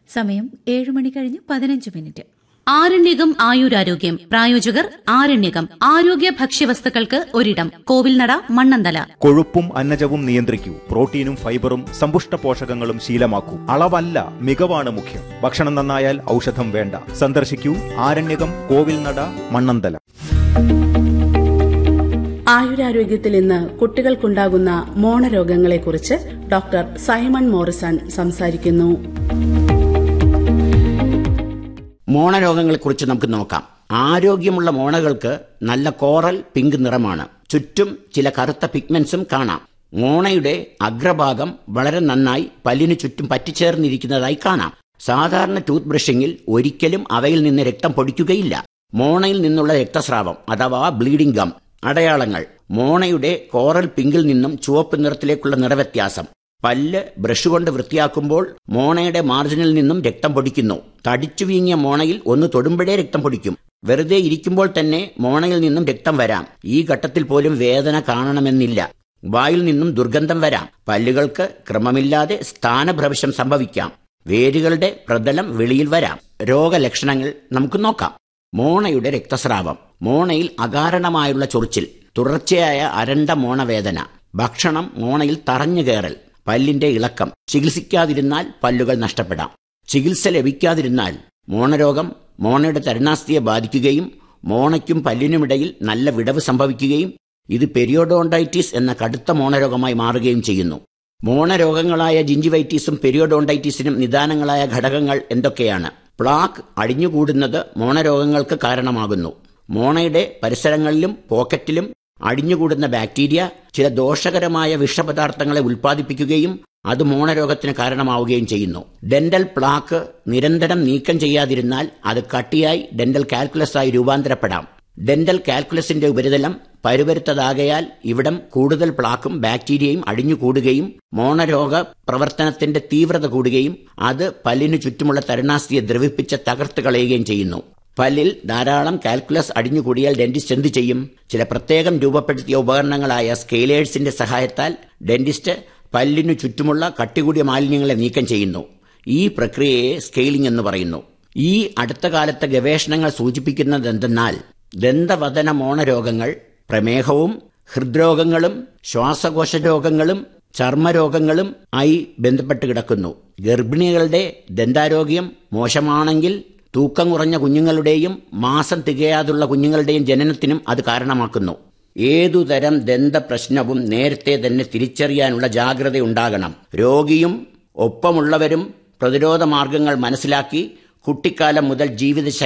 സമയം ഏഴ് മണി കഴിഞ്ഞ് പതിനഞ്ച് മിനിറ്റ് ആരണ്യകം ആയുരാരോഗ്യം പ്രായോജകർ ആരണ്യകം ആരോഗ്യ ഭക്ഷ്യവസ്തുക്കൾക്ക് ഒരിടം കോവിൽനട മണ്ണന്തല കൊഴുപ്പും അന്നജവും നിയന്ത്രിക്കൂ പ്രോട്ടീനും ഫൈബറും സമ്പുഷ്ട പോഷകങ്ങളും ശീലമാക്കൂ അളവല്ല മികവാണ് മുഖ്യം ഭക്ഷണം നന്നായാൽ ഔഷധം വേണ്ട സന്ദർശിക്കൂ ആരണ്യകം കോവിൽനട മണ്ണന്തല ആയുരാരോഗ്യത്തിൽ ഇന്ന് കുട്ടികൾക്കുണ്ടാകുന്ന മോണരോഗങ്ങളെക്കുറിച്ച് ഡോക്ടർ സൈമൺ മോറിസൺ സംസാരിക്കുന്നു മോണരോഗങ്ങളെക്കുറിച്ച് നമുക്ക് നോക്കാം ആരോഗ്യമുള്ള മോണകൾക്ക് നല്ല കോറൽ പിങ്ക് നിറമാണ് ചുറ്റും ചില കറുത്ത പിഗ്മെന്റ്സും കാണാം മോണയുടെ അഗ്രഭാഗം വളരെ നന്നായി പല്ലിനു ചുറ്റും പറ്റിച്ചേർന്നിരിക്കുന്നതായി കാണാം സാധാരണ ടൂത്ത് ബ്രഷിങ്ങിൽ ഒരിക്കലും അവയിൽ നിന്ന് രക്തം പൊടിക്കുകയില്ല മോണയിൽ നിന്നുള്ള രക്തസ്രാവം അഥവാ ബ്ലീഡിംഗ് ഗം അടയാളങ്ങൾ മോണയുടെ കോറൽ പിങ്കിൽ നിന്നും ചുവപ്പ് നിറത്തിലേക്കുള്ള നിറവ്യത്യാസം പല്ല് ബ്രഷ് കൊണ്ട് വൃത്തിയാക്കുമ്പോൾ മോണയുടെ മാർജിനിൽ നിന്നും രക്തം പൊടിക്കുന്നു തടിച്ചു വീങ്ങിയ മോണയിൽ ഒന്ന് തൊടുമ്പോഴേ രക്തം പൊടിക്കും വെറുതെ ഇരിക്കുമ്പോൾ തന്നെ മോണയിൽ നിന്നും രക്തം വരാം ഈ ഘട്ടത്തിൽ പോലും വേദന കാണണമെന്നില്ല വായിൽ നിന്നും ദുർഗന്ധം വരാം പല്ലുകൾക്ക് ക്രമമില്ലാതെ സ്ഥാനഭ്രംശം സംഭവിക്കാം വേരുകളുടെ പ്രതലം വെളിയിൽ വരാം രോഗലക്ഷണങ്ങൾ നമുക്ക് നോക്കാം മോണയുടെ രക്തസ്രാവം മോണയിൽ അകാരണമായുള്ള ചൊറിച്ചിൽ തുടർച്ചയായ അരണ്ട മോണവേദന ഭക്ഷണം മോണയിൽ തറഞ്ഞു കയറൽ പല്ലിന്റെ ഇളക്കം ചികിത്സിക്കാതിരുന്നാൽ പല്ലുകൾ നഷ്ടപ്പെടാം ചികിത്സ ലഭിക്കാതിരുന്നാൽ മോണരോഗം മോണയുടെ തരുണാസ്ഥിയെ ബാധിക്കുകയും മോണയ്ക്കും പല്ലിനുമിടയിൽ നല്ല വിടവ് സംഭവിക്കുകയും ഇത് പെരിയോഡോണ്ടൈറ്റിസ് എന്ന കടുത്ത മോണരോഗമായി മാറുകയും ചെയ്യുന്നു മോണരോഗങ്ങളായ ജിഞ്ചിവൈറ്റീസും പെരിയോഡോണ്ടൈറ്റിസിനും നിദാനങ്ങളായ ഘടകങ്ങൾ എന്തൊക്കെയാണ് പ്ലാക്ക് അടിഞ്ഞുകൂടുന്നത് മോണരോഗങ്ങൾക്ക് കാരണമാകുന്നു മോണയുടെ പരിസരങ്ങളിലും പോക്കറ്റിലും അടിഞ്ഞുകൂടുന്ന ബാക്ടീരിയ ചില ദോഷകരമായ വിഷപദാർത്ഥങ്ങളെ ഉൽപ്പാദിപ്പിക്കുകയും അത് മോണരോഗത്തിന് കാരണമാവുകയും ചെയ്യുന്നു ഡെന്റൽ പ്ലാക്ക് നിരന്തരം നീക്കം ചെയ്യാതിരുന്നാൽ അത് കട്ടിയായി ഡെന്റൽ കാൽക്കുലസ് ആയി രൂപാന്തരപ്പെടാം ഡെന്റൽ കാൽക്കുലസിന്റെ ഉപരിതലം പരുപരുത്തതാകയാൽ ഇവിടം കൂടുതൽ പ്ലാക്കും ബാക്ടീരിയയും അടിഞ്ഞുകൂടുകയും മോണരോഗ പ്രവർത്തനത്തിന്റെ തീവ്രത കൂടുകയും അത് പല്ലിനു ചുറ്റുമുള്ള തരുണാസ്ഥിയെ ദ്രവിപ്പിച്ച് തകർത്ത് കളയുകയും ചെയ്യുന്നു പല്ലിൽ ധാരാളം കാൽക്കുലസ് അടിഞ്ഞുകൂടിയാൽ ഡെന്റിസ്റ്റ് എന്ത് ചെയ്യും ചില പ്രത്യേകം രൂപപ്പെടുത്തിയ ഉപകരണങ്ങളായ സ്കെയിലേഴ്സിന്റെ സഹായത്താൽ ഡെന്റിസ്റ്റ് പല്ലിനു ചുറ്റുമുള്ള കട്ടികൂടിയ മാലിന്യങ്ങളെ നീക്കം ചെയ്യുന്നു ഈ പ്രക്രിയയെ സ്കെയിലിംഗ് എന്ന് പറയുന്നു ഈ അടുത്ത കാലത്തെ ഗവേഷണങ്ങൾ സൂചിപ്പിക്കുന്നത് എന്തെന്നാൽ ദന്തവദന മോണരോഗങ്ങൾ പ്രമേഹവും ഹൃദ്രോഗങ്ങളും ശ്വാസകോശ രോഗങ്ങളും ചർമ്മരോഗങ്ങളും ആയി ബന്ധപ്പെട്ട് കിടക്കുന്നു ഗർഭിണികളുടെ ദന്താരോഗ്യം മോശമാണെങ്കിൽ തൂക്കം കുറഞ്ഞ കുഞ്ഞുങ്ങളുടെയും മാസം തികയാതുള്ള കുഞ്ഞുങ്ങളുടെയും ജനനത്തിനും അത് കാരണമാക്കുന്നു ഏതുതരം ദന്ത പ്രശ്നവും നേരത്തെ തന്നെ തിരിച്ചറിയാനുള്ള ജാഗ്രത ഉണ്ടാകണം രോഗിയും ഒപ്പമുള്ളവരും പ്രതിരോധ മാർഗങ്ങൾ മനസ്സിലാക്കി കുട്ടിക്കാലം മുതൽ ജീവിത